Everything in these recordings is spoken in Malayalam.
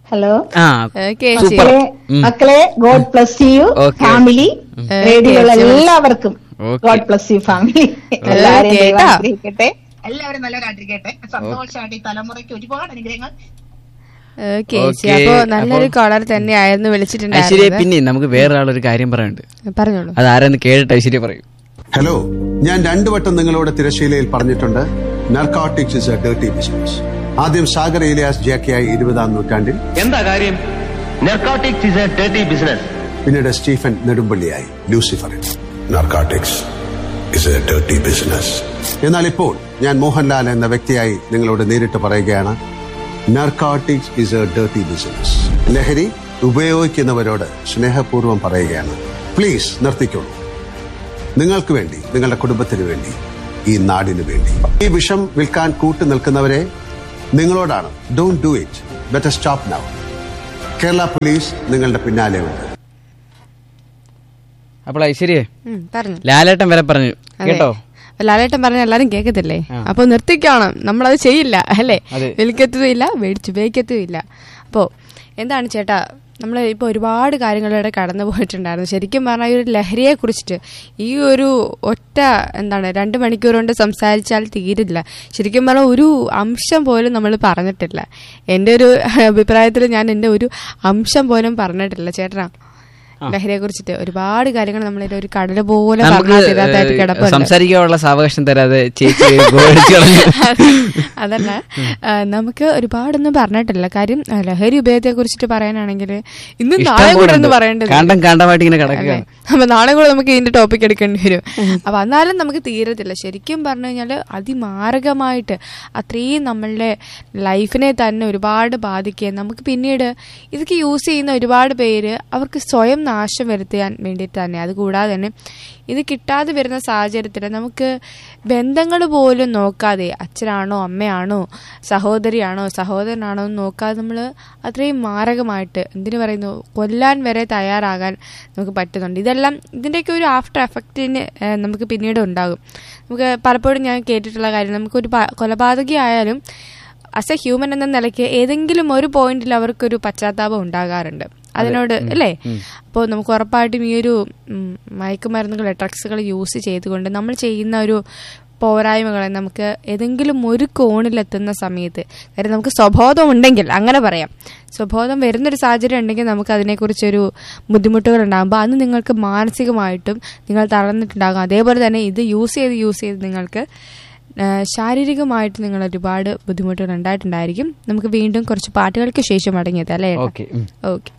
ഹലോ ആ ഓക്കെ സൂപ്പർ മക്കളെ മക്കളെ god bless you Okay. Family റേഡിയോയിലുള്ള എല്ലാവർക്കും Okay. God bless you family എല്ലാവരെയും Okay, ദൈവം ട്ടാ. അനുഗ്രഹിക്കട്ടെ എല്ലാവരും നല്ലവരായിട്ടിരിക്കട്ടെ സന്തോഷമായിട്ട് ഈ തലമുറയ്ക്ക് ഒരുപാട് അനുഗ്രഹങ്ങൾ ഓക്കെ Okay, അപ്പൊ നല്ലൊരു അപ്പൊ- കോളർ തന്നെയായിരുന്നു ഐശ്വര്യ വിളിച്ചിട്ടുണ്ടായിരുന്നത് പിന്നെ നമുക്ക് വേറെ ആളൊരു കാര്യം പറയാനുണ്ട് പറഞ്ഞോളൂ അത് ആരെന്ന് കേട്ടിട്ട് ഐശ്വര്യ പറയൂ ഹലോ ഞാൻ രണ്ടു വട്ടം നിങ്ങളോട് തിരശീലയിൽ പറഞ്ഞിട്ടുണ്ട് narcotics is a dirty business ആദ്യം സാഗർ ഇലിയാസ് ജാക്കിയായി ഇരുപതാം നൂറ്റാണ്ടിൽ എന്താ കാര്യം narcotics is a dirty business പിന്നീട് സ്റ്റീഫൻ നെടുമ്പള്ളിയായി ലൂസിഫറിൽ narcotics is a dirty business എന്നാൽ ഇപ്പോൾ ഞാൻ മോഹൻലാൽ എന്ന വ്യക്തിയായി നിങ്ങളോട് നേരിട്ട് പറയുകയാണ് narcotics is a dirty business ലഹരി ഉപയോഗിക്കുന്നവരോട് സ്നേഹപൂർവ്വം പറയുകയാണ് പ്ലീസ് നിർത്തിക്കോളൂ നിങ്ങൾക്ക് വേണ്ടി നിങ്ങളുടെ കുടുംബത്തിന് വേണ്ടി ഈ നാടിന് വേണ്ടി ഈ വിഷം വിൽക്കാൻ കൂട്ടു നിൽക്കുന്നവരെ നിങ്ങളോടാണ് don't do it better stop now Kerala police നിങ്ങളുടെ പിന്നാലെ ഉണ്ട് അപ്പോൾ ഐശ്വര്യ ഉം, പറഞ്ഞു ലാലേട്ടൻ വരെ പറഞ്ഞു അതെ. കേട്ടോ അപ്പൊ ലാലേട്ടൻ പറഞ്ഞ എല്ലാരും കേൾക്കത്തില്ലേ അപ്പൊ നിർത്തിക്കണം നമ്മളത് ചെയ്യില്ല അല്ലേ അതെ. വിൽക്കത്തുമില്ല മേടിച്ച് ഉപയോഗിക്കത്തുമില്ല അപ്പോ എന്താണ് ചേട്ടാ നമ്മൾ ഇപ്പോൾ ഒരുപാട് കാര്യങ്ങളിലൂടെ കടന്നു പോയിട്ടുണ്ടായിരുന്നു ശരിക്കും പറഞ്ഞാൽ ഈ ഒരു ലഹരിയെ കുറിച്ചിട്ട് ഈ ഒരു ഒറ്റ എന്താണ് രണ്ട് മണിക്കൂർ കൊണ്ട് സംസാരിച്ചാൽ തീരില്ല ശരിക്കും പറഞ്ഞാൽ ഒരു അംശം പോലും നമ്മൾ പറഞ്ഞിട്ടില്ല എൻ്റെ ഒരു അഭിപ്രായത്തിൽ ഞാൻ എൻ്റെ ഒരു അംശം പോലും പറഞ്ഞിട്ടില്ല ചേട്ടനാ ലഹരിയെ കുറിച്ചിട്ട് ഒരുപാട് കാര്യങ്ങൾ നമ്മളിത് ഒരു കടല് പോലെ നമുക്ക് പറഞ്ഞാൽ തീരാത്തായിട്ട് ഏഹ്, കിടപ്പുണ്ട് സംസാരിക്കാനുള്ള സാവകാശം തരാതെ ചേച്ചി ഗോളിച്ച് കളഞ്ഞു. അതല്ല ആ, നമുക്ക് ഒരുപാടൊന്നും പറഞ്ഞിട്ടില്ല കാര്യം ആ, ലഹരി ഉപയോഗത്തെ കുറിച്ചിട്ട് പറയാനാണെങ്കിൽ ഇന്ന് ഇഷ്ടം നാളെ പോലെ കൂടെ ഉണ്ട്. ഒന്ന് പറയേണ്ടത് കാണ്ടം കാണ്ടമായിട്ട് ഇങ്ങനെ കിടക്കുകയാണ് അപ്പൊ നാളെ കൂടെ നമുക്ക് ഇതിന്റെ ടോപ്പിക് എടുക്കേണ്ടി വരും അപ്പൊ എന്നാലും നമുക്ക് തീരത്തില്ല ശരിക്കും പറഞ്ഞു കഴിഞ്ഞാൽ അതിമാരകമായിട്ട് അത്രയും നമ്മളുടെ ലൈഫിനെ തന്നെ ഒരുപാട് ബാധിക്കുക നമുക്ക് പിന്നീട് ഇതൊക്കെ യൂസ് ചെയ്യുന്ന ഒരുപാട് പേര് അവർക്ക് സ്വയം നാശം വരുത്താൻ വേണ്ടിയിട്ട് തന്നെ അതുകൂടാതെ തന്നെ ഇത് കിട്ടാതെ വരുന്ന സാഹചര്യത്തിൽ നമുക്ക് ബന്ധങ്ങൾ പോലും നോക്കാതെ അച്ഛനാണോ അമ്മയാണോ സഹോദരിയാണോ സഹോദരനാണോ എന്ന് നോക്കാതെ നമ്മൾ അത്രയും മാരകമായിട്ട് എന്തിനു പറയുന്നു കൊല്ലാൻ വരെ തയ്യാറാകാൻ നമുക്ക് പറ്റുന്നുണ്ട് ഇതെല്ലാം ഇതിൻ്റെയൊക്കെ ഒരു ആഫ്റ്റർ എഫക്റ്റിന് നമുക്ക് പിന്നീട് ഉണ്ടാകും നമുക്ക് പലപ്പോഴും ഞാൻ കേട്ടിട്ടുള്ള കാര്യം നമുക്കൊരു പ- കൊലപാതകി ആയാലും ആസ് എ ഹ്യൂമൻ എന്ന നിലയ്ക്ക് ഏതെങ്കിലും ഒരു പോയിന്റിൽ അവർക്കൊരു പശ്ചാത്താപം ഉണ്ടാകാറുണ്ട് അതിനോട് അല്ലേ അപ്പോൾ നമുക്ക് ഉറപ്പായിട്ടും ഈ ഒരു ഉം, മയക്കുമരുന്നുകൾ ഡ്രഗ്സുകൾ യൂസ് ചെയ്തുകൊണ്ട് നമ്മൾ ചെയ്യുന്ന ഒരു പോരായ്മകളെ നമുക്ക് ഏതെങ്കിലും ഒരു കോണിലെത്തുന്ന സമയത്ത് കാര്യം നമുക്ക് സ്വബോധം ഉണ്ടെങ്കിൽ അങ്ങനെ പറയാം സ്വബോധം വരുന്നൊരു സാഹചര്യം ഉണ്ടെങ്കിൽ നമുക്ക് അതിനെക്കുറിച്ചൊരു ബുദ്ധിമുട്ടുകൾ ഉണ്ടാകുമ്പോൾ അന്ന് നിങ്ങൾക്ക് മാനസികമായിട്ടും നിങ്ങൾ തളർന്നിട്ടുണ്ടാകും അതേപോലെ തന്നെ ഇത് യൂസ് ചെയ്ത് യൂസ് ചെയ്ത് നിങ്ങൾക്ക് ആ, ശാരീരികമായിട്ട് നിങ്ങൾ ഒരുപാട് ബുദ്ധിമുട്ടുകൾ ഉണ്ടായിട്ടുണ്ടായിരിക്കും നമുക്ക് വീണ്ടും കുറച്ച് പാട്ടുകൾക്ക് ശേഷം മടങ്ങിയത് അല്ലേ ഓക്കെ ഉം. ഓക്കെ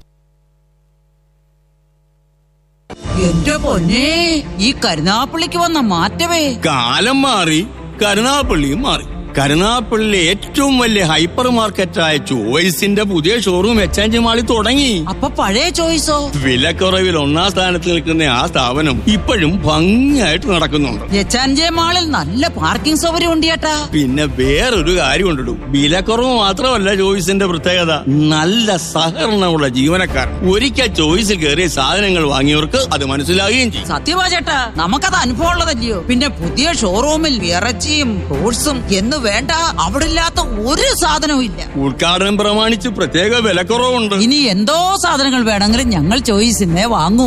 എന്റെ പൊന്നെ ഈ കരുനാപ്പള്ളിക്ക് വന്ന മാറ്റമേ കാലം മാറി കരുനാപ്പള്ളിയും മാറി കരുനാപ്പള്ളിയിലെ ഏറ്റവും വലിയ ഹൈപ്പർ മാർക്കറ്റായ ചോയ്സിന്റെ പുതിയ ഷോറൂം എക്സ്ചേഞ്ച് മാളിൽ തുടങ്ങി അപ്പൊ പഴയ ചോയ്സോ വിലക്കുറവിൽ ഒന്നാം സ്ഥാനത്ത് നിൽക്കുന്ന ആ സ്ഥാപനം ഇപ്പോഴും ഭംഗിയായിട്ട് നടക്കുന്നുണ്ട് എച്ചാൻജെ മാളിൽ നല്ല പാർക്കിംഗ് സൗകര്യം ഉണ്ട് ചേട്ടാ പിന്നെ വേറൊരു കാര്യം ഉണ്ടിടും വിലക്കുറവ് മാത്രമല്ല ചോയ്സിന്റെ പ്രത്യേകത നല്ല സഹകരണമുള്ള ജീവനക്കാർ ഒരിക്കൽ ചോയ്സിൽ കയറിയ സാധനങ്ങൾ വാങ്ങിയവർക്ക് അത് മനസ്സിലാകുകയും ചെയ്യും സത്യമാ ചേട്ടാ നമുക്കത് അനുഭവം ഉള്ളതല്ലയോ പിന്നെ പുതിയ ഷോറൂമിൽ ഇറച്ചിയും ഫ്രൂട്ട്സും എന്ന് വേണ്ട അവിടെ ഇല്ലാത്ത ഒരു സാധനവും ഇല്ല ഉദ്ഘാടനം പ്രമാണിച്ച് പ്രത്യേക വിലക്കുറവുണ്ട് ഇനി എന്തോ സാധനങ്ങൾ വേണമെങ്കിലും ഞങ്ങൾ ചോയ്സിന്നെ വാങ്ങൂ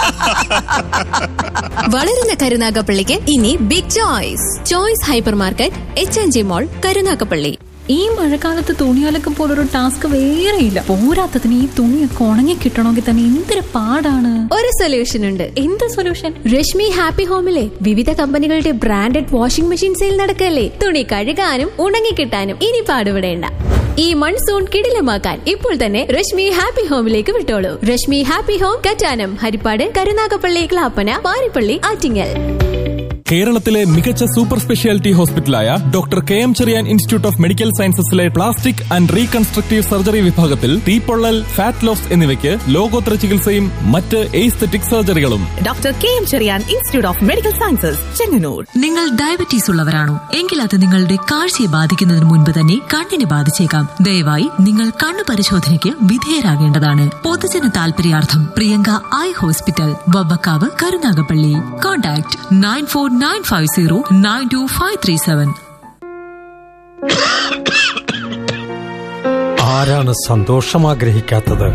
വളരുന്ന കരുനാഗപ്പള്ളിക്ക് ഇനി big choice choice hyper market H N G mall Karunagappally ഈ മഴക്കാലത്ത് തുണിയലക്കം പോലൊരു ടാസ്ക് വേറെയില്ല പോരാത്തതിന് ഈ തുണിയൊക്കെ ഉണങ്ങി കിട്ടണമെങ്കിൽ തന്നെ എന്തൊരു പാടാണ് ഒരു സൊല്യൂഷൻ ഉണ്ട് എന്ത് സൊല്യൂഷൻ രശ്മി ഹാപ്പി ഹോമിലെ വിവിധ കമ്പനികളുടെ ബ്രാൻഡഡ് വാഷിംഗ് മെഷീൻ സെയിൽ നടക്കല്ലേ തുണി കഴുകാനും ഉണങ്ങിക്കിട്ടാനും ഇനി പാടുപെടേണ്ട ഈ മൺസൂൺ കിടിലമാക്കാൻ ഇപ്പോൾ തന്നെ രശ്മി ഹാപ്പി ഹോമിലേക്ക് വിട്ടോളൂ രശ്മി ഹാപ്പി ഹോം കറ്റാനം ഹരിപ്പാട് കരുനാഗപ്പള്ളി ക്ലാപ്പന പാരിപ്പള്ളി ആറ്റിങ്ങൽ കേരളത്തിലെ മികച്ച സൂപ്പർ സ്പെഷ്യാലിറ്റി ഹോസ്പിറ്റലായ doctor K M Cherian institute of medical സയൻസസിലെ പ്ലാസ്റ്റിക് ആൻഡ് റീകൺസ്ട്രക്റ്റീവ് സർജറി വിഭാഗത്തിൽ തീപ്പൊള്ളൽ ഫാറ്റ് ലോസ് എന്നിവയ്ക്ക് ലോകോത്തര ചികിത്സയും മറ്റ് എയ്സ്തെറ്റിക് സർജറികളും doctor K M Cherian institute of medical sciences Chengannur നിങ്ങൾ ഡയബറ്റീസ് ഉള്ളവരാണോ എങ്കിൽ അത് നിങ്ങളുടെ കാഴ്ചയെ ബാധിക്കുന്നതിന് മുൻപ് തന്നെ കണ്ണിനെ ബാധിച്ചേക്കാം ദയവായി നിങ്ങൾ കണ്ണു പരിശോധനയ്ക്ക് വിധേയരാകേണ്ടതാണ് പൊതുജന താൽപര്യാർത്ഥം Priyanka eye hospital Vavvakkavu Karunagappally contact nine four nine five zero nine two five three seven ആരാണ് സന്തോഷം ആഗ്രഹിക്കാത്തത്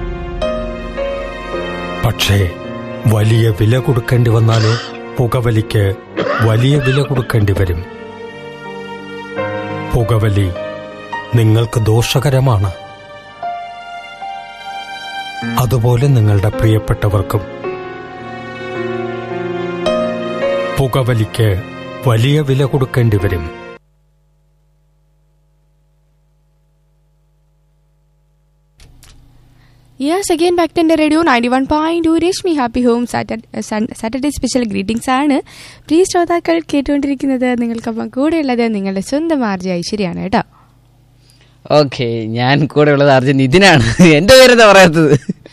പക്ഷേ വലിയ വില കൊടുക്കേണ്ടി വന്നാലോ പുകവലിക്ക് വലിയ വില കൊടുക്കേണ്ടി വരും പുകവലി നിങ്ങൾക്ക് ദോഷകരമാണ് അതുപോലെ നിങ്ങളുടെ പ്രിയപ്പെട്ടവർക്കും പുകവലിക്ക് വലിയ വില കൊടുക്കേണ്ടി വരും യെസ് അഗൈൻ ബാക്ക് ടു എൻ്റെ radio ninety one point two Reshmi happy home Saturday special greetings ആണ് പ്ലീസ് ശ്രോതാക്കൾ കേട്ടുകൊണ്ടിരിക്കുന്നത് നിങ്ങൾക്കൊപ്പം കൂടെയുള്ളത് നിങ്ങളുടെ സ്വന്തം ആർജി ഐശ്വര്യാണ് കേട്ടോ ഓക്കെ ഞാൻ കൂടെ ഉള്ളത് അർജുൻ ഇതിനാണ് എന്റെ പേരെന്താ പറയാത്തത്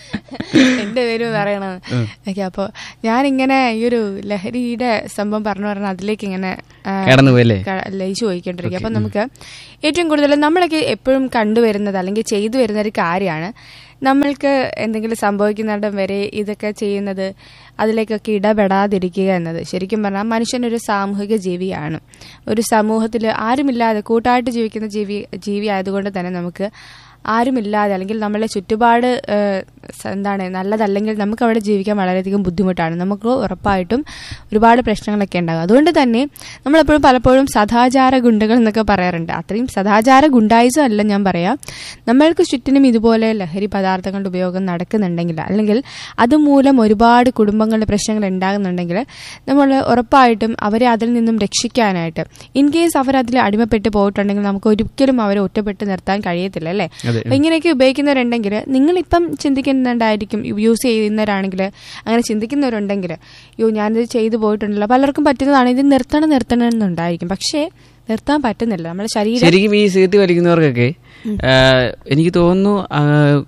എന്റെ പേര് പറയണം ഓക്കെ അപ്പോൾ ഞാനിങ്ങനെ ഈ ഒരു ലഹരിയുടെ സംഭവം പറഞ്ഞു പറഞ്ഞാൽ അതിലേക്ക് ഇങ്ങനെ ആ, കടന്നു പോയല്ലേ? ക- ലയിച്ചു പോയിക്കൊണ്ടിരിക്കുക അപ്പം നമുക്ക് ഏറ്റവും കൂടുതൽ നമ്മളൊക്കെ എപ്പോഴും കണ്ടുവരുന്നത് അല്ലെങ്കിൽ ചെയ്തു വരുന്ന ഒരു കാര്യമാണ് നമ്മൾക്ക് എന്തെങ്കിലും സംഭവിക്കുന്നിടം വരെ ഇതൊക്കെ ചെയ്യുന്നത് അതിലേക്കൊക്കെ ഇടപെടാതിരിക്കുക എന്നത് ശരിക്കും പറഞ്ഞാൽ മനുഷ്യനൊരു സാമൂഹിക ജീവിയാണ് ഒരു സമൂഹത്തിൽ ആരുമില്ലാതെ കൂട്ടായിട്ട് ജീവിക്കുന്ന ജീവി ജീവി ആയതുകൊണ്ട് തന്നെ നമുക്ക് ആരുമില്ലാതെ അല്ലെങ്കിൽ നമ്മളെ ചുറ്റുപാട് ഏഹ്, സ- എന്താണ് നല്ലതല്ലെങ്കിൽ നമുക്ക് അവിടെ ജീവിക്കാൻ വളരെയധികം ബുദ്ധിമുട്ടാണ് നമുക്ക് ഉറപ്പായിട്ടും ഒരുപാട് പ്രശ്നങ്ങളൊക്കെ ഉണ്ടാകും അതുകൊണ്ട് തന്നെ നമ്മളെപ്പോഴും പലപ്പോഴും സദാചാര ഗുണ്ടകൾ എന്നൊക്കെ പറയാറുണ്ട് അത്രയും സദാചാര ഗുണ്ടായിസം അല്ല ഞാൻ പറയാം നമ്മൾക്ക് ചുറ്റിനും ഇതുപോലെ ലഹരി പദാർത്ഥങ്ങളുടെ ഉപയോഗം നടക്കുന്നുണ്ടെങ്കിൽ അല്ലെങ്കിൽ അതുമൂലം ഒരുപാട് കുടുംബങ്ങളുടെ പ്രശ്നങ്ങൾ ഉണ്ടാകുന്നുണ്ടെങ്കിൽ നമ്മൾ ഉറപ്പായിട്ടും അവരെ അതിൽ നിന്നും രക്ഷിക്കാനായിട്ട് ഇൻ കേസ് അവർ അതിൽ അടിമപ്പെട്ട് പോയിട്ടുണ്ടെങ്കിൽ നമുക്ക് ഒരിക്കലും അവരെ ഒറ്റപ്പെട്ട് നിർത്താൻ കഴിയത്തില്ല അല്ലേ അതെ. അപ്പൊ ഇങ്ങനെയൊക്കെ ഉപയോഗിക്കുന്നവരുണ്ടെങ്കിൽ നിങ്ങളിപ്പം ചിന്തിക്കുന്നുണ്ടായിരിക്കും യൂസ് ചെയ്യുന്നവരാണെങ്കിൽ അങ്ങനെ ചിന്തിക്കുന്നവരുണ്ടെങ്കിൽ യോ ഞാനിത് ചെയ്തു പോയിട്ടുണ്ടല്ലോ പലർക്കും പറ്റുന്നതാണ് ഇത് നിർത്തണം നിർത്തണം എന്നുണ്ടായിരിക്കും പക്ഷേ നിർത്താൻ പറ്റുന്നില്ല നമ്മുടെ ശരീരം ശരിക്കും ഈ സിഗരറ്റ് വലിക്കുന്നവർക്കൊക്കെ ആ, എനിക്ക് തോന്നുന്നു ആ,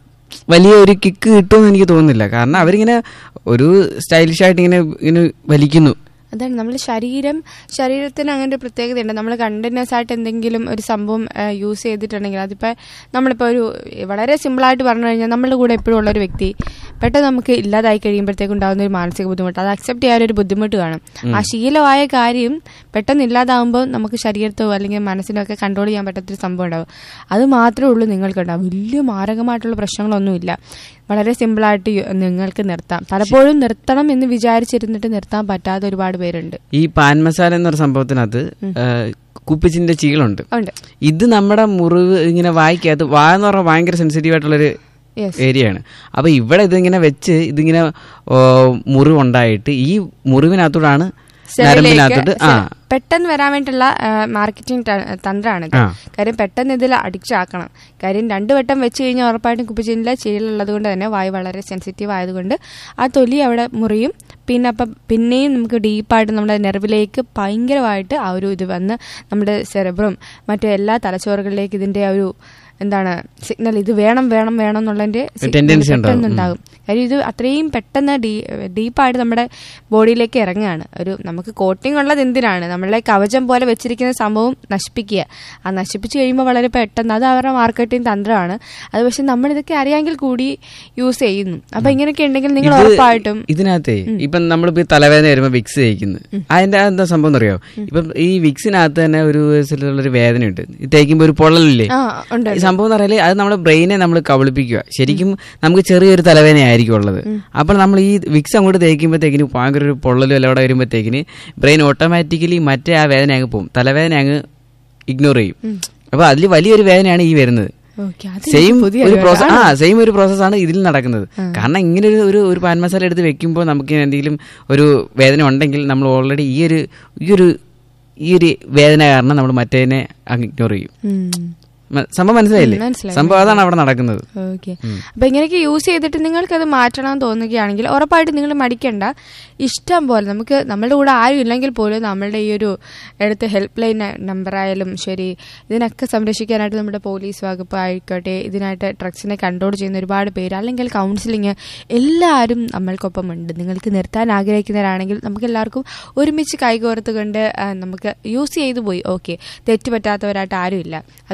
വലിയ ഒരു കിക്ക് കിട്ടുമെന്ന് എനിക്ക് തോന്നുന്നില്ല കാരണം അവരിങ്ങനെ ഒരു സ്റ്റൈലിഷ് ആയിട്ട് ഇങ്ങനെ ഇങ്ങനെ വലിക്കുന്നു അതാണ് നമ്മുടെ ശരീരം ശരീരത്തിന് അങ്ങനെ ഒരു പ്രത്യേകതയുണ്ട് നമ്മൾ കണ്ടിന്യൂസ് ആയിട്ട് എന്തെങ്കിലും ഒരു സംഭവം യൂസ് ചെയ്തിട്ടുണ്ടെങ്കിൽ അതിപ്പോൾ നമ്മളിപ്പോൾ ഒരു വളരെ സിമ്പിളായിട്ട് പറഞ്ഞു കഴിഞ്ഞാൽ നമ്മളുടെ കൂടെ എപ്പോഴും ഉള്ള ഒരു വ്യക്തി പെട്ടെന്ന് നമുക്ക് ഇല്ലാതായി കഴിയുമ്പോഴത്തേക്കും ഉണ്ടാകുന്ന ഒരു മാനസിക ബുദ്ധിമുട്ട് അത് അക്സെപ്റ്റ് ചെയ്യാൻ ഒരു ബുദ്ധിമുട്ട് കാണും ആ ശീലമായ കാര്യം പെട്ടെന്ന് ഇല്ലാതാവുമ്പോൾ നമുക്ക് ശരീരത്തോ അല്ലെങ്കിൽ മനസ്സിനോ ഒക്കെ കൺട്രോൾ ചെയ്യാൻ പറ്റാത്തൊരു സംഭവം ഉണ്ടാവും അത് മാത്രമേ ഉള്ളൂ നിങ്ങൾക്കുണ്ടാവും വലിയ മാരകമായിട്ടുള്ള പ്രശ്നങ്ങളൊന്നുമില്ല വളരെ സിമ്പിളായിട്ട് യു- നിങ്ങൾക്ക് നിർത്താം പലപ്പോഴും നിർത്തണം എന്ന് വിചാരിച്ചിരുന്നിട്ട് നിർത്താൻ പറ്റാത്ത ഒരുപാട് പേരുണ്ട് ഈ പാൻ മസാല എന്നൊരു സംഭവത്തിനകത്ത് ആ, കുപ്പിച്ചിന്റെ ചീളുണ്ട് ഉണ്ട് ഇത് നമ്മുടെ മുറിവ് ഇങ്ങനെ വായിക്കകത്ത് വാ എന്ന് പറഞ്ഞാൽ ഭയങ്കര സെൻസിറ്റീവ് ആയിട്ടുള്ളൊരു Yes. ഏരിയയാണ് അപ്പൊ ഇവിടെ ഇതിങ്ങനെ വെച്ച് ഇതിങ്ങനെ ഓ, മുറിവുണ്ടായിട്ട് ഈ മുറിവിനകത്തൂടാണ് നരമ്പിനകത്തോട്ട് ആ പെട്ടെന്ന് വരാൻ വേണ്ടിയുള്ള മാർക്കറ്റിംഗ് തന്ത്രമാണ് ആ. കാര്യം പെട്ടെന്ന് ഇതിൽ അഡിക്റ്റ് ആക്കണം കാര്യം രണ്ടു വട്ടം വെച്ച് കഴിഞ്ഞാൽ ഉറപ്പായിട്ടും കുപ്പിച്ചില്ല ചീലുള്ളത് കൊണ്ട് തന്നെ വായു വളരെ സെൻസിറ്റീവ് ആയതുകൊണ്ട് ആ തൊലി അവിടെ മുറിയും പിന്നെ അപ്പം പിന്നെയും നമുക്ക് ഡീപ്പായിട്ട് നമ്മുടെ നെർവിലേക്ക് ഭയങ്കരമായിട്ട് ആ ഒരു ഇത് വന്ന് നമ്മുടെ സെറബ്രം മറ്റു എല്ലാ തലച്ചോറുകളിലേക്ക് ഇതിന്റെ ആ ഒരു എന്താണ് സിഗ്നൽ ഇത് വേണം വേണം വേണം എന്നുള്ളതിന്റെ signal tendency ഉണ്ടാവും. പെട്ടെന്ന് ഉണ്ടാകും കാര്യം ഇത് അത്രയും പെട്ടെന്ന് ഡീ ഡീപ്പായിട്ട് നമ്മുടെ ബോഡിയിലേക്ക് ഇറങ്ങുകയാണ് ഒരു നമുക്ക് കോട്ടിംഗ് ഉള്ളത് എന്തിനാണ് നമ്മളെ കവചം പോലെ വെച്ചിരിക്കുന്ന സംഭവം നശിപ്പിക്കുക ആ നശിപ്പിച്ച് കഴിയുമ്പോൾ വളരെ പെട്ടെന്ന് അത് അവരുടെ മാർക്കറ്റിംഗ് തന്ത്രമാണ് അത് പക്ഷെ നമ്മൾ ഇതൊക്കെ അറിയാമെങ്കിൽ കൂടി യൂസ് ചെയ്യുന്നു അപ്പൊ ഇങ്ങനെയൊക്കെ ഉണ്ടെങ്കിൽ നിങ്ങൾ ഇത് ഉറപ്പായിട്ടും ഇതിനകത്തെ ഇപ്പം നമ്മളിപ്പോ ഈ തലവേദന വരുമ്പോ വിക്സ് തേക്കുന്നു അതിന്റെ എന്താ സംഭവം എന്നറിയോ ഇപ്പം ഈ വിക്സിനകത്ത് തന്നെ ഒരു ഒരു വേദനയുണ്ട് ഇത് തേക്കുമ്പോ ഒരു പൊള്ളലില്ലേ ആ ഉണ്ട് ഈ സംഭവം എന്ന് പറഞ്ഞാൽ അത് നമ്മുടെ ബ്രെയിനെ നമ്മൾ കബളിപ്പിക്കുക ശരിക്കും നമുക്ക് ചെറിയൊരു തലവേദനയായിരിക്കും ഉള്ളത് അപ്പോൾ നമ്മൾ ഈ വിക്സ് അങ്ങോട്ട് തേക്കുമ്പോഴത്തേക്കിന് ഭയങ്കര ഒരു പൊള്ളലും എല്ലാം അവിടെ വരുമ്പോഴത്തേക്കിന് ബ്രെയിൻ ഓട്ടോമാറ്റിക്കലി മറ്റേ ആ വേദന അങ്ങ് പോകും തലവേദന അങ്ങ് ഇഗ്നോർ ചെയ്യും അപ്പോൾ അതിൽ വലിയൊരു വേദനയാണ് ഈ വരുന്നത് ഓക്കെ അത് സെയിം പുതിയ ഒരു അറിവാണ്. പ്രോസസ് ആ സെയിം ഒരു പ്രോസസ്സാണ് ഇതിൽ നടക്കുന്നത് കാരണം ഇങ്ങനെ ഒരു ഒരു ഒരു പാൻ മസാല എടുത്ത് വെക്കുമ്പോൾ നമുക്ക് എന്തെങ്കിലും ഒരു വേദന ഉണ്ടെങ്കിൽ നമ്മൾ ഓൾറെഡി ഈ ഒരു ഈ ഒരു ഈ ഒരു വേദന കാരണം നമ്മൾ മറ്റേതിനെ അങ്ങ് ഇഗ്നോർ ചെയ്യും ഉം. മ- സംഭവം മനസ്സിലായില്ലേ ഉം, മനസ്സിലായി, സംഭവം അതാണ് അവിടെ നടക്കുന്നത് ഓക്കെ അപ്പൊ ഇങ്ങനെയൊക്കെ യൂസ് ചെയ്തിട്ട് നിങ്ങൾക്ക് അത് മാറ്റണം എന്ന് തോന്നുകയാണെങ്കിൽ ഉറപ്പായിട്ട് നിങ്ങൾ മടിക്കണ്ട ഇഷ്ടം പോലെ നമുക്ക് നമ്മളുടെ കൂടെ ആരും ഇല്ലെങ്കിൽ പോലും നമ്മളുടെ ഈ ഒരു എടുത്ത് ഹെൽപ്പ് ലൈൻ നമ്പർ ആയാലും ശരി ഇതിനൊക്കെ സംരക്ഷിക്കാനായിട്ട് നമ്മുടെ പോലീസ് വകുപ്പ് ആയിക്കോട്ടെ ഇതിനായിട്ട് ഡ്രഗ്സിനെ കൺട്രോൾ ചെയ്യുന്ന ഒരുപാട് പേര് അല്ലെങ്കിൽ കൗൺസിലിങ് എല്ലാവരും നമ്മൾക്കൊപ്പം ഉണ്ട് നിങ്ങൾക്ക് നിർത്താൻ ആഗ്രഹിക്കുന്നവരാണെങ്കിൽ നമുക്ക് എല്ലാവർക്കും ഒരുമിച്ച് കൈകോർത്തുകൊണ്ട് ആ, നമുക്ക് യൂസ് ചെയ്തു പോയി ഓക്കെ തെറ്റ് പറ്റാത്തവരായിട്ട് ആരുമില്ല അതുകൊണ്ട് തന്നെ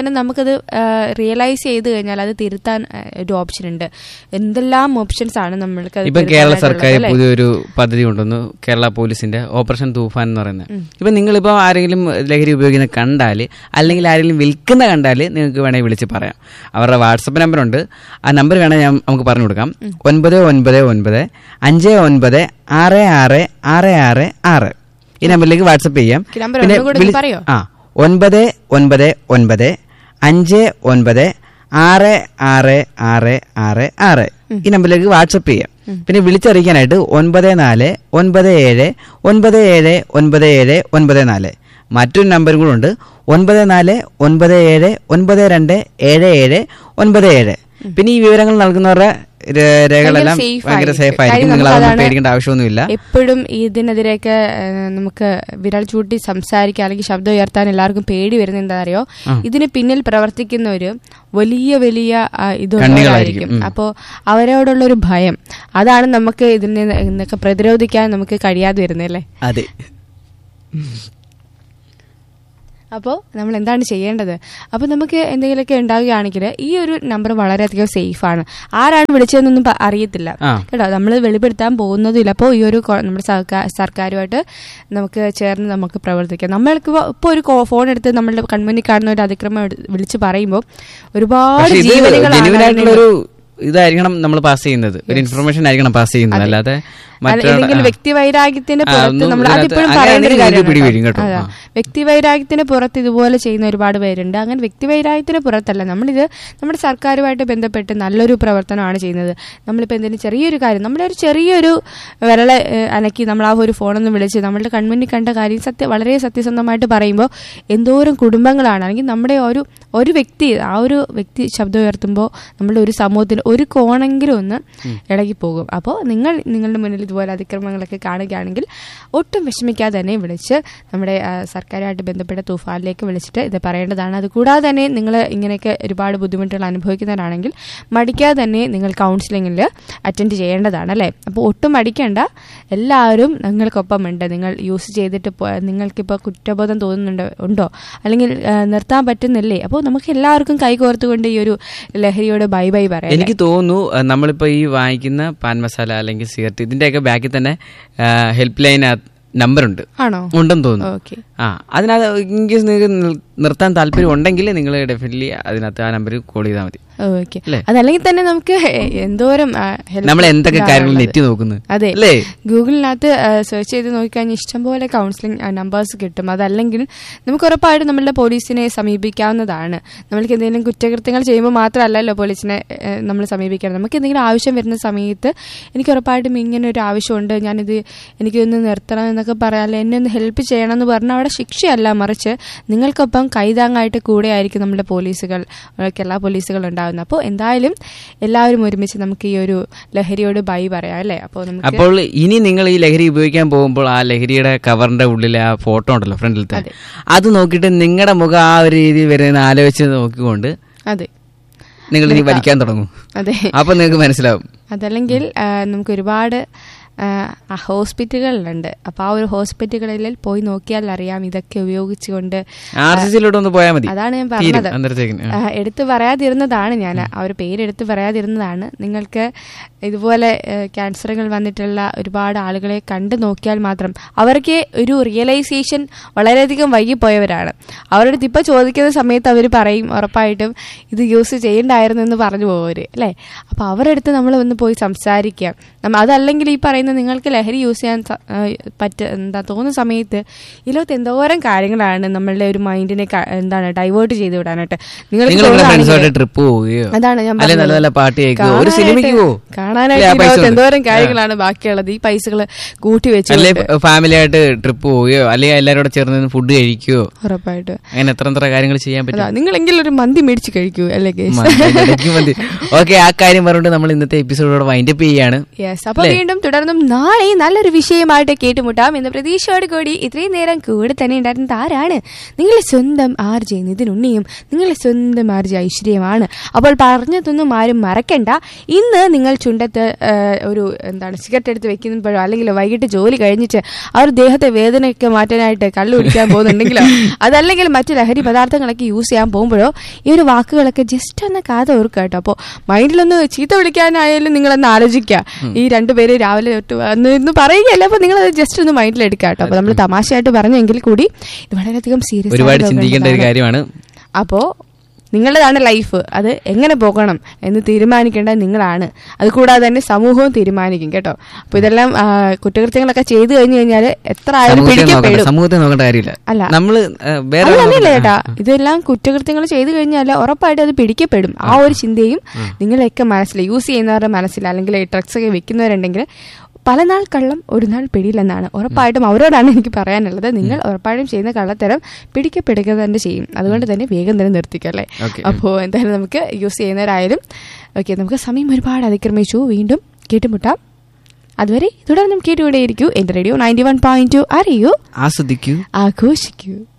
തന്നെ നമുക്കത് റിയലൈസ് ചെയ്ത് കഴിഞ്ഞാൽ അത് തിരുത്താൻ ആ, ഒരു ഓപ്ഷൻ ഉണ്ട് എന്തെല്ലാം ഓപ്ഷൻസ് ആണ് നമ്മൾക്ക് അത് ഇപ്പൊ കേരള തിരുത്താനായിട്ടുള്ളത്, സർക്കാർ അല്ലേ? പുതിയൊരു പദ്ധതി കൊണ്ടുവന്നു കേരള പോലീസിന്റെ ഓപ്പറേഷൻ തൂഫാൻ എന്ന് പറയുന്നത് ഇപ്പൊ നിങ്ങളിപ്പോ ആരെങ്കിലും ലഹരി ഉപയോഗിക്കുന്ന കണ്ടാൽ അല്ലെങ്കിൽ ആരെങ്കിലും വിൽക്കുന്ന കണ്ടാൽ നിങ്ങൾക്ക് വേണമെങ്കിൽ വിളിച്ച് പറയാം അവരുടെ വാട്സപ്പ് നമ്പർ ഉണ്ട് ആ നമ്പർ വേണേൽ ഞാൻ നമുക്ക് പറഞ്ഞു കൊടുക്കാം ഒൻപത് ഒൻപത് ഒൻപത് അഞ്ച് ഒൻപത് ആറ് ആറ് ആറ് ആറ് ആറ് ഈ നമ്പറിലേക്ക് വാട്സപ്പ് ചെയ്യാം ഈ number ഒന്നുകൂടി വിളി- പറയോ? ആ ഒൻപത് ഒൻപത് ഒൻപത് അഞ്ച് ഒൻപത് ആറ് ആറ് ആറ് ആറ് ആറ് ഈ നമ്പറിലേക്ക് വാട്സപ്പ് ചെയ്യാം പിന്നെ വിളിച്ചറിയിക്കാനായിട്ട് ഒൻപത് നാല് ഒൻപത് ഏഴ് ഒൻപത് ഏഴ് ഒൻപത് ഏഴ് ഒൻപത് നാല് മറ്റൊരു നമ്പർ കൂടെ ഉണ്ട് ഒൻപത് നാല് ഒൻപത് ഏഴ് ഒൻപത് രണ്ട് ഏഴ് ഏഴ് ഒൻപത് ഏഴ് പിന്നെ ഈ വിവരങ്ങൾ നൽകുന്നവരുടെ രേ- രേഖകളെല്ലാം safe ഭയങ്കര ആയിരിക്കും. സേഫ് ആയിരിക്കും കാര്യം നിങ്ങൾ നമുക്ക് അതൊന്നും അതാണ് പേടിക്കേണ്ട ആവശ്യമൊന്നുമില്ല എപ്പോഴും ഇതിനെതിരെയൊക്കെ ഏഹ്, നമുക്ക് വിരൽ ചൂട്ടി സംസാരിക്കാൻ അല്ലെങ്കിൽ ശബ്ദം ഉയർത്താൻ എല്ലാവർക്കും പേടി വരുന്നത് എന്താ അറിയോ ആ. ഇതിന് പിന്നിൽ പ്രവർത്തിക്കുന്നവര് വലിയ വലിയ ആ, കണ്ണികളായിരിക്കും. ഇതുള്ളവരായിരിക്കും ഉം. അപ്പോൾ അവരോടുള്ള ഒരു ഭയം അതാണ് നമുക്ക് ഇതിൽ നിന്ന് ഇന്നൊക്കെ പ്രതിരോധിക്കാൻ നമുക്ക് കഴിയാതെ വരുന്നത് അല്ലേ അതെ അപ്പോൾ നമ്മൾ എന്താണ് ചെയ്യേണ്ടത് അപ്പോൾ നമുക്ക് എന്തെങ്കിലുമൊക്കെ ഉണ്ടാവുകയാണെങ്കിൽ ഈ ഒരു നമ്പർ വളരെയധികം സേഫ് ആണ് ആരാണ് വിളിച്ചതെന്നൊന്നും പ- അറിയത്തില്ല ആ. കേട്ടോ നമ്മൾ വെളിപ്പെടുത്താൻ പോകുന്നതുമില്ല അപ്പോൾ ഈ ഒരു കൊ- നമ്മുടെ സർക്കാർ സർക്കാരുമായിട്ട് നമുക്ക് ചേർന്ന് നമുക്ക് പ്രവർത്തിക്കാം നമ്മൾക്ക് ഇപ്പോൾ ഒരു ഫോൺ എടുത്ത് നമ്മളുടെ കൺമുന്നിൽ കാണുന്ന ഒരു അതിക്രമം എടു- വിളിച്ച് പറയുമ്പോൾ ഒരുപാട് പക്ഷേ ഇത് ജീവനുകളാണ് ജെന്യൂൻ ആയിട്ടുള്ള അതിന് ഒരു ഇതായിരിക്കണം നമ്മൾ പാസ് ചെയ്യുന്നത് ഒരു ഇൻഫർമേഷൻ ആയിരിക്കണം പാസ് ചെയ്യുന്നത് അല്ലാതെ മറ്റൊരാൾ- അല്ലെങ്കിൽ ആ. വ്യക്തി വൈരാഗ്യത്തിന്റെ ആ, പുറത്ത് ഒന്നും നമ്മൾ ഇതിനകത്ത് അതിപ്പോഴും അങ്ങനെ പറയുന്ന ഒരു ആണെങ്കിൽ കാര്യമാണ് പിടി വീഴും കേട്ടോ. കേട്ടോ. അതാ. ആ. വ്യക്തി വൈരാഗ്യത്തിന് പുറത്ത് ഇതുപോലെ ചെയ്യുന്ന ഒരുപാട് പേരുണ്ട് അങ്ങനെ വ്യക്തി വൈരാഗ്യത്തിന് പുറത്തല്ല നമ്മളിത് നമ്മുടെ സർക്കാരുമായിട്ട് ബന്ധപ്പെട്ട് നല്ലൊരു പ്രവർത്തനമാണ് ചെയ്യുന്നത് നമ്മളിപ്പോൾ എന്തെങ്കിലും ചെറിയൊരു കാര്യം നമ്മുടെ ഒരു ചെറിയൊരു വിരള ഏഹ്, അനക്കി നമ്മൾ ആ ഒരു ഫോണൊന്ന് വിളിച്ച് നമ്മളുടെ കൺമുന്നിൽ കണ്ട കാര്യം സത്യ വളരെ സത്യസന്ധമായിട്ട് പറയുമ്പോൾ എന്തോരം കുടുംബങ്ങളാണ് അല്ലെങ്കിൽ നമ്മുടെ ഒരു ഒരു വ്യക്തി ആ ഒരു വ്യക്തി ശബ്ദം ഉയർത്തുമ്പോൾ നമ്മുടെ ഒരു സമൂഹത്തിന് ഒരു കോണെങ്കിലും ഒന്ന് ഇളകി പോകും അപ്പോൾ നിങ്ങൾ നിങ്ങളുടെ മുന്നിൽ ഇതുപോലെ അതിക്രമങ്ങളൊക്കെ കാണുകയാണെങ്കിൽ ഒട്ടും വിഷമിക്കാതെ തന്നെ വിളിച്ച് നമ്മുടെ ആ, സർക്കാരുമായിട്ട് ബന്ധപ്പെട്ട തൂഫാനിലേക്ക് വിളിച്ചിട്ട് ഇത് പറയേണ്ടതാണ് അതുകൂടാതെ തന്നെ നിങ്ങൾ ഇങ്ങനെയൊക്കെ ഒരുപാട് ബുദ്ധിമുട്ടുകൾ അനുഭവിക്കുന്നവരാണെങ്കിൽ മടിക്കാതെ തന്നെ നിങ്ങൾ കൗൺസിലിങ്ങിൽ അറ്റൻഡ് ചെയ്യേണ്ടതാണ് അല്ലേ അപ്പോൾ ഒട്ടും മടിക്കേണ്ട എല്ലാവരും നിങ്ങൾക്കൊപ്പം ഉണ്ട് നിങ്ങൾ യൂസ് ചെയ്തിട്ട് പോ- നിങ്ങൾക്കിപ്പോൾ കുറ്റബോധം തോന്നുന്നുണ്ടോ ഉണ്ടോ അല്ലെങ്കിൽ ആ, നിർത്താൻ പറ്റുന്നില്ലേ അപ്പോൾ നമുക്ക് എല്ലാവർക്കും കൈകോർത്തുകൊണ്ട് ഈ ഒരു ലഹരിയോട് ബൈ ബൈ പറയാം എനിക്ക് തോന്നുന്നു അഹ് നമ്മളിപ്പോ ഈ വാങ്ങിക്കുന്ന പാൻ മസാല അല്ലെങ്കിൽ സിഗരറ്റ് ഇതിന്റെയൊക്കെ ബാക്കിൽ തന്നെ ഹെൽപ്പ് ലൈൻ നമ്പർ ഉണ്ട് ആണോ ഉണ്ടെന്ന് തോന്നുന്നു ഓക്കെ ആ അതിനകത്ത് ഇൻകേസ് നിങ്ങൾക്ക് നിർ- നിർത്താൻ താല്പര്യം ഉണ്ടെങ്കിൽ നിങ്ങൾ ഡെഫിനറ്റ്ലി അതിനകത്ത് ആ നമ്പറിൽ കോൾ ചെയ്താൽ മതി ഓക്കെ അല്ലേ? അതല്ലെങ്കിൽ തന്നെ നമുക്ക് എന്തോരം ആ, help നമ്മൾ എന്തൊക്കെ ഇതാണ് കാര്യങ്ങൾ ഉള്ളത്. നെറ്റി നോക്കുന്നത് അതെ അല്ലേ ഗൂഗിളിനകത്ത് സെർച്ച് ചെയ്ത് നോക്കിക്കഴിഞ്ഞാൽ ഇഷ്ടംപോലെ കൗൺസിലിംഗ് നമ്പേഴ്സ് കിട്ടും അതല്ലെങ്കിൽ നമുക്ക് ഉറപ്പായിട്ട് നമ്മളുടെ പോലീസിനെ സമീപിക്കാവുന്നതാണ് നമ്മൾക്ക് എന്തെങ്കിലും കുറ്റകൃത്യങ്ങൾ ചെയ്യുമ്പോൾ മാത്രമല്ലല്ലോ പോലീസിനെ നമ്മൾ സമീപിക്കണം നമുക്ക് എന്തെങ്കിലും ആവശ്യം വരുന്ന സമയത്ത് എനിക്ക് ഉറപ്പായിട്ടും ഇങ്ങനെ ഒരു ആവശ്യമുണ്ട് ഞാനിത് എനിക്കിതൊന്ന് നിർത്തണം എന്നൊക്കെ പറയാമല്ലോ എന്നെ ഒന്ന് ഹെൽപ്പ് ചെയ്യണം എന്ന് പറഞ്ഞാൽ അവിടെ ശിക്ഷയല്ല മറിച്ച് നിങ്ങൾക്കൊപ്പം കൈതാങ്ങായിട്ട് കൂടെ ആയിരിക്കും നമ്മുടെ പോലീസുകൾ ഏഹ് കേരള പോലീസുകൾ ഉണ്ടാകുന്നത് അപ്പോൾ എന്തായാലും എല്ലാവരും ഒരുമിച്ച് നമുക്ക് ഈ ഒരു ലഹരിയോട് ബൈ പറയാം അല്ലേ അപ്പോൾ നമുക്ക് അപ്പോൾ ഇനി നിങ്ങൾ ഈ ലഹരി ഉപയോഗിക്കാൻ പോകുമ്പോൾ ആ ലഹരിയുടെ കവറിന്റെ ഉള്ളിലെ ആ ഫോട്ടോ ഉണ്ടല്ലോ ഫ്രണ്ടിലത്തെ അത് നോക്കിയിട്ട് നിങ്ങളുടെ മുഖം ആ ഒരു രീതിയിൽ വരുന്ന ആലോചിച്ച് നോക്കിക്കൊണ്ട് അതെ നിങ്ങൾ ഇനി വലിക്കാൻ തുടങ്ങും അതെ അപ്പൊ നിങ്ങൾക്ക് മനസ്സിലാവും അതല്ലെങ്കിൽ ആ, നമുക്ക് ഒരുപാട് ആ, ആ ഹോസ്പിറ്റലുകളിലുണ്ട് അപ്പോൾ ആ ഒരു ഹോസ്പിറ്റലുകളിൽ പോയി നോക്കിയാൽ അറിയാം ഇതൊക്കെ ഉപയോഗിച്ചുകൊണ്ട് ആർ സി സിയിലോട്ട് ഒന്ന് പോയാൽ മതി അതാണ് ഞാൻ തീരും പറഞ്ഞത് അന്നേരത്തേക്കിന് ആ. ആ, എടുത്തു പറയാതിരുന്നതാണ് ഞാൻ ആ ഒരു പേര് എടുത്തു പറയാതിരുന്നതാണ് നിങ്ങൾക്ക് ഇതുപോലെ ക്യാൻസറുകൾ വന്നിട്ടുള്ള ഒരുപാട് ആളുകളെ കണ്ടു നോക്കിയാൽ മാത്രം അവർക്ക് ഒരു റിയലൈസേഷൻ വളരെയധികം വൈകിപ്പോയവരാണ് അവരുടെ അടുത്ത് ഇപ്പോൾ ചോദിക്കുന്ന സമയത്ത് അവർ പറയും ഉറപ്പായിട്ടും ഇത് യൂസ് ചെയ്യണ്ടായിരുന്നു എന്ന് പറഞ്ഞു പോവര് അല്ലേ അപ്പോൾ അവരുടെ അടുത്ത് നമ്മൾ ഒന്ന് പോയി സംസാരിക്കുക നമ്മ- അതല്ലെങ്കിൽ ഈ പറയുന്ന നിങ്ങൾക്ക് ലഹരി യൂസ് ചെയ്യാൻ സ- ആ, പറ്റ എന്താ തോന്നുന്ന സമയത്ത് ഈ ലോകത്ത് എന്തോരം കാര്യങ്ങളാണ് നമ്മളുടെ ഒരു മൈൻഡിനെ ക- എന്താണ് ഡൈവേർട്ട് ചെയ്ത് വിടാനായിട്ട് നിങ്ങൾക്ക് നിങ്ങൾ നിങ്ങളുടെ തോന്നുകയാണെങ്കിൽ- ഫ്രണ്ട്സുമായിട്ട് ട്രിപ്പ് പോവുകയോ അതാണ് ഞാൻ അല്ലെ നല്ല പറഞ്ഞത്. നല്ല പാട്ട് കേൾക്കുകയോ ഒരു കാണാനായിട്ട് സിനിമയ്ക്ക് പോവോ കാണാനായിട്ട് അല്ലേ, ആ ഈ പൈസ ലോകത്ത് കൊണ്ട്. എന്തോരം ആ. കാര്യങ്ങളാണ് ബാക്കിയുള്ളത് ഈ പൈസകൾ കൂട്ടി അല്ലെ വെച്ച് ഫാമിലി ആയിട്ട് ട്രിപ്പ് പോവുകയോ അല്ലെങ്കിൽ എല്ലാവരും കൂടെ ചേർന്ന് ഫുഡ് കഴിക്കുകയോ ഉറപ്പായിട്ട് അങ്ങനെ എത്ര എത്ര കാര്യങ്ങൾ ചെയ്യാൻ അതാ പറ്റും നിങ്ങളെങ്കിലും ഒരു മന്തി മേടിച്ച് കഴിക്കൂ അല്ലേ ഓക്കെ ആ കാര്യം പറഞ്ഞിട്ട് നമ്മൾ ഇന്നത്തെ എപ്പിസോഡോടെ വൈൻഡപ്പ് ചെയ്യാണ് യെസ് അപ്പൊ അല്ലേ? വീണ്ടും തുടർന്നും എന്തായാലും നാളെ നല്ലൊരു വിഷയമായിട്ട് കേട്ടുമുട്ടാം എന്ന പ്രതീക്ഷയോട് കൂടി ഇത്രയും നേരം കൂടെ തന്നെ ഉണ്ടായിരുന്നത് ആരാണ് നിങ്ങളുടെ സ്വന്തം ആർ ജെ നിതിനുണ്ണിയും നിങ്ങളുടെ സ്വന്തം ആർ ജെ ഐശ്വര്യമാണ് അപ്പോൾ പറഞ്ഞതൊന്നും ആരും മറക്കണ്ട ഇന്ന് നിങ്ങൾ ചുണ്ടത്ത് ആ, ഒരു എന്താണ് സിഗരറ്റ് എടുത്ത് വെക്കുമ്പോഴോ അല്ലെങ്കിൽ വൈകിട്ട് ജോലി കഴിഞ്ഞിട്ട് ആ ഒരു ദേഹത്തെ വേദനയൊക്കെ മാറ്റാനായിട്ട് കള്ളു കുടിക്കാൻ പോകുന്നുണ്ടെങ്കിലോ അതല്ലെങ്കിൽ മറ്റു ലഹരി പദാർത്ഥങ്ങളൊക്കെ യൂസ് ചെയ്യാൻ പോകുമ്പോഴോ ഈ ഒരു വാക്കുകളൊക്കെ ജസ്റ്റ് ഒന്ന് കാതെ ഓർക്കുക കേട്ടോ അപ്പോൾ മൈൻഡിലൊന്ന് ചീത്ത വിളിക്കാനായാലും നിങ്ങളൊന്ന് ആലോചിക്കുക ഈ രണ്ടുപേര് രാവിലെ തൊട്ട് വന്ന് ഇന്ന് പറയുകയല്ല അപ്പോൾ നിങ്ങൾ ജസ്റ്റ് ഒന്ന് മൈൻഡിൽ എടുക്കുക കേട്ടോ അപ്പോൾ നമ്മൾ തമാശയായിട്ട് പറഞ്ഞെങ്കിൽ കൂടി ഇത് വളരെയധികം സീരിയസ് ഒരുപാട് ചിന്തിക്കേണ്ട ഒരു കാര്യമാണ് അപ്പോൾ നിങ്ങളുടേതാണ് ലൈഫ് അത് എങ്ങനെ പോകണം എന്ന് തീരുമാനിക്കേണ്ടത് നിങ്ങളാണ് അതുകൂടാതെ തന്നെ സമൂഹവും തീരുമാനിക്കും കേട്ടോ അപ്പോൾ ഇതെല്ലാം ആ, കുറ്റകൃത്യങ്ങളൊക്കെ ചെയ്തു കഴിഞ്ഞു കഴിഞ്ഞാൽ എത്ര ആയാലും സമൂഹത്തെ നോക്കണ്ട പിടിക്കപ്പെടും സമൂഹത്തെ നോക്കേണ്ട കാര്യമില്ല അല്ല. നമ്മള് ആ, വേറെ അല്ല, ആളെ അങ്ങനെയല്ല നോക്കണ്ട. ചേട്ടാ ഇതെല്ലാം കുറ്റകൃത്യങ്ങൾ ചെയ്തു കഴിഞ്ഞാൽ ഉറപ്പായിട്ട് അത് പിടിക്കപ്പെടും ആ ഒരു ചിന്തയും നിങ്ങളെയൊക്കെ മനസ്സിൽ യൂസ് ചെയ്യുന്നവരുടെ മനസ്സിൽ അല്ലെങ്കിൽ ഡ്രഗ്സ് ഒക്കെ വെക്കുന്നവരുണ്ടെങ്കിൽ പല നാൾ കള്ളം ഒരു നാൾ പിടിയില്ലെന്നാണ് ഉറപ്പായിട്ടും അവരോടാണ് എനിക്ക് പറയാനുള്ളത് നിങ്ങൾ ഉറപ്പായിട്ടും ചെയ്യുന്ന കള്ളത്തരം പിടിക്കപ്പെടുക തന്നെ ചെയ്യും അതുകൊണ്ട് തന്നെ വേഗം തന്നെ നിർത്തിക്കല്ലേ Okay. അപ്പോൾ എന്തായാലും നമുക്ക് യൂസ് ചെയ്യുന്നവരായാലും ഓക്കെ നമുക്ക് സമയം ഒരുപാട് അതിക്രമിച്ചു വീണ്ടും കേട്ടുമുട്ടാം അതുവരെ തുടർന്നും കേട്ടുകൊണ്ടേയിരിക്കൂ എന്റെ radio ninety one point two അറിയൂ ആസ്വദിക്കൂ ആഘോഷിക്കൂ